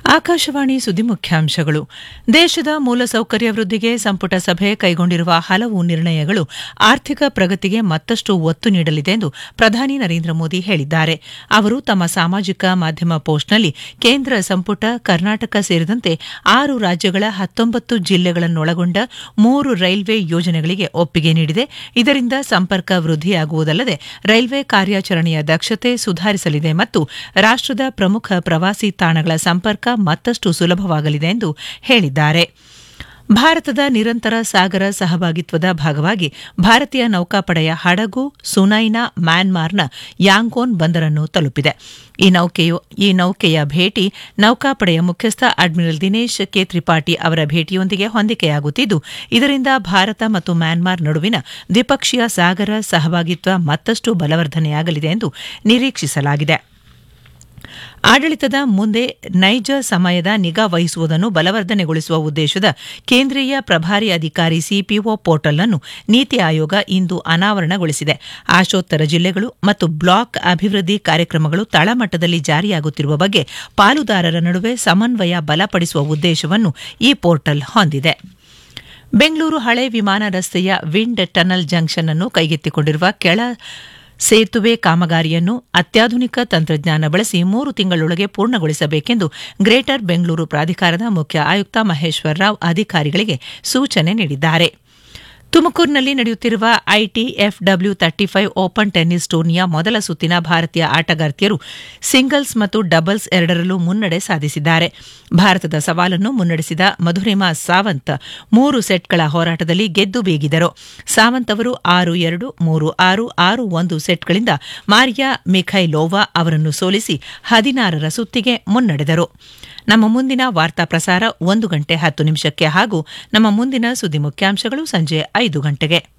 ಆಕಾಶವಾಣಿ ಸುದ್ದಿ ಮುಖ್ಯಾಂಶಗಳು ದೇಶದ ಮೂಲಸೌಕರ್ಯ ವೃದ್ಧಿಗೆ ಸಂಪುಟ ಸಭೆ ಕೈಗೊಂಡಿರುವ ಹಲವು ನಿರ್ಣಯಗಳು ಆರ್ಥಿಕ ಪ್ರಗತಿಗೆ ಮತ್ತಷ್ಟು ಒತ್ತು ನೀಡಲಿದೆ ಎಂದು ಪ್ರಧಾನಿ ನರೇಂದ್ರ ಮೋದಿ ಹೇಳಿದ್ದಾರೆ ಅವರು ತಮ್ಮ ಸಾಮಾಜಿಕ ಮಾಧ್ಯಮ ಪೋಸ್ಟ್ನಲ್ಲಿ ಕೇಂದ್ರ ಸಂಪುಟ ಕರ್ನಾಟಕ ಸೇರಿದಂತೆ ಆರು ರಾಜ್ಯಗಳ ಹತ್ತೊಂಬತ್ತು ಜಿಲ್ಲೆಗಳನ್ನೊಳಗೊಂಡ ಮೂರು ರೈಲ್ವೆ ಯೋಜನೆಗಳಿಗೆ ಒಪ್ಪಿಗೆ ನೀಡಿದೆ ಇದರಿಂದ ಸಂಪರ್ಕ ವೃದ್ಧಿಯಾಗುವುದಲ್ಲದೆ ರೈಲ್ವೆ ಕಾರ್ಯಾಚರಣೆಯ ದಕ್ಷತೆ ಸುಧಾರಿಸಲಿದೆ ಮತ್ತು ರಾಷ್ಟದ ಪ್ರಮುಖ ಪ್ರವಾಸಿ ತಾಣಗಳ ಸಂಪರ್ಕ ಮತ್ತಷ್ಟು ಸುಲಭವಾಗಲಿದೆ ಎಂದು ಹೇಳಿದ್ದಾರೆ ಭಾರತದ ನಿರಂತರ ಸಾಗರ ಸಹಭಾಗಿತ್ವದ ಭಾಗವಾಗಿ ಭಾರತೀಯ ನೌಕಾಪಡೆಯ ಹಡಗು ಸುನೈನಾ ಮ್ಯಾನ್ಮಾರ್ನ ಯಾಂಗೋನ್ ಬಂದರನ್ನು ತಲುಪಿದೆ ಈ ನೌಕೆಯು ಈ ನೌಕೆಯ ಭೇಟಿ ನೌಕಾಪಡೆಯ ಮುಖ್ಯಸ್ಥ ಅಡ್ಮಿರಲ್ ದಿನೇಶ್ ಕೆ ತ್ರಿಪಾಠಿ ಅವರ ಭೇಟಿಯೊಂದಿಗೆ ಹೊಂದಿಕೆಯಾಗುತ್ತಿದ್ದು ಇದರಿಂದ ಭಾರತ ಮತ್ತು ಮ್ಯಾನ್ಮಾರ್ ನಡುವಿನ ದ್ವಿಪಕ್ಷೀಯ ಸಾಗರ ಸಹಭಾಗಿತ್ವ ಮತ್ತಷ್ಟು ಬಲವರ್ಧನೆಯಾಗಲಿದೆ ಎಂದು ನಿರೀಕ್ಷಿಸಲಾಗಿದೆ ಆಡಳಿತದ ಮುಂದೆ ನೈಜ ಸಮಯದ ನಿಗಾ ವಹಿಸುವುದನ್ನು ಬಲವರ್ಧನೆಗೊಳಿಸುವ ಉದ್ದೇಶದ ಕೇಂದ್ರೀಯ ಪ್ರಭಾರಿ ಅಧಿಕಾರಿ ಸಿಪಿಒ ಪೋರ್ಟಲ್ ಅನ್ನು ನೀತಿ ಆಯೋಗ ಇಂದು ಅನಾವರಣಗೊಳಿಸಿದೆ ಆಶೋತ್ತರ ಜಿಲ್ಲೆಗಳು ಮತ್ತು ಬ್ಲಾಕ್ ಅಭಿವೃದ್ಧಿ ಕಾರ್ಯಕ್ರಮಗಳು ತಳಮಟ್ಟದಲ್ಲಿ ಜಾರಿಯಾಗುತ್ತಿರುವ ಬಗ್ಗೆ ಪಾಲುದಾರರ ನಡುವೆ ಸಮನ್ವಯ ಬಲಪಡಿಸುವ ಉದ್ದೇಶವನ್ನು ಈ ಪೋರ್ಟಲ್ ಹೊಂದಿದೆ ಬೆಂಗಳೂರು ಹಳೆ ವಿಮಾನ ರಸ್ತೆಯ ವಿಂಡ್ ಟನಲ್ ಜಂಕ್ಷನ್ ಅನ್ನು ಕೈಗೆತ್ತಿಕೊಂಡಿರುವ ಕೆಳ ಸೇತುವೆ ಕಾಮಗಾರಿಯನ್ನು ಅತ್ಯಾಧುನಿಕ ತಂತ್ರಜ್ಞಾನ ಬಳಸಿ ಮೂರು ತಿಂಗಳೊಳಗೆ ಪೂರ್ಣಗೊಳಿಸಬೇಕೆಂದು ಗ್ರೇಟರ್ ಬೆಂಗಳೂರು ಪ್ರಾಧಿಕಾರದ ಮುಖ್ಯ ಆಯುಕ್ತ ಮಹೇಶ್ವರ್ ರಾವ್ ಅಧಿಕಾರಿಗಳಿಗೆ ಸೂಚನೆ ನೀಡಿದ್ದಾರೆ ತುಮಕೂರಿನಲ್ಲಿ ನಡೆಯುತ್ತಿರುವ ITF W thirty five open tennis ಟೂರ್ನಿಯ ಮೊದಲ ಸುತ್ತಿನ ಭಾರತೀಯ ಆಟಗಾರ್ತಿಯರು ಸಿಂಗಲ್ಸ್ ಮತ್ತು ಡಬಲ್ಸ್ ಎರಡರಲ್ಲೂ ಮುನ್ನಡೆ ಸಾಧಿಸಿದ್ದಾರೆ ಭಾರತದ ಸವಾಲನ್ನು ಮುನ್ನಡೆಸಿದ ಮಧುರಿಮಾ ಸಾವಂತ್ ಮೂರು ಸೆಟ್ಗಳ ಹೋರಾಟದಲ್ಲಿ ಗೆದ್ದು ಬೀಗಿದರು ಸಾವಂತ್ ಅವರು ಆರು ಎರಡು ಮೂರು ಆರು ಆರು ಒಂದು ಸೆಟ್ಗಳಿಂದ ಮಾರಿಯಾ ಮಿಖೈಲೋವಾ ಅವರನ್ನು ಸೋಲಿಸಿ ಹದಿನಾರರ ಸುತ್ತಿಗೆ ಮುನ್ನಡೆದರು ನಮ್ಮ ಮುಂದಿನ ವಾರ್ತಾ ಪ್ರಸಾರ ಒಂದು ಗಂಟೆ ಹತ್ತು ನಿಮಿಷಕ್ಕೆ ಹಾಗೂ ನಮ್ಮ ಮುಂದಿನ ಸುದ್ದಿ ಮುಖ್ಯಾಂಶಗಳು ಸಂಜೆ ಐದು ಗಂಟೆಗೆ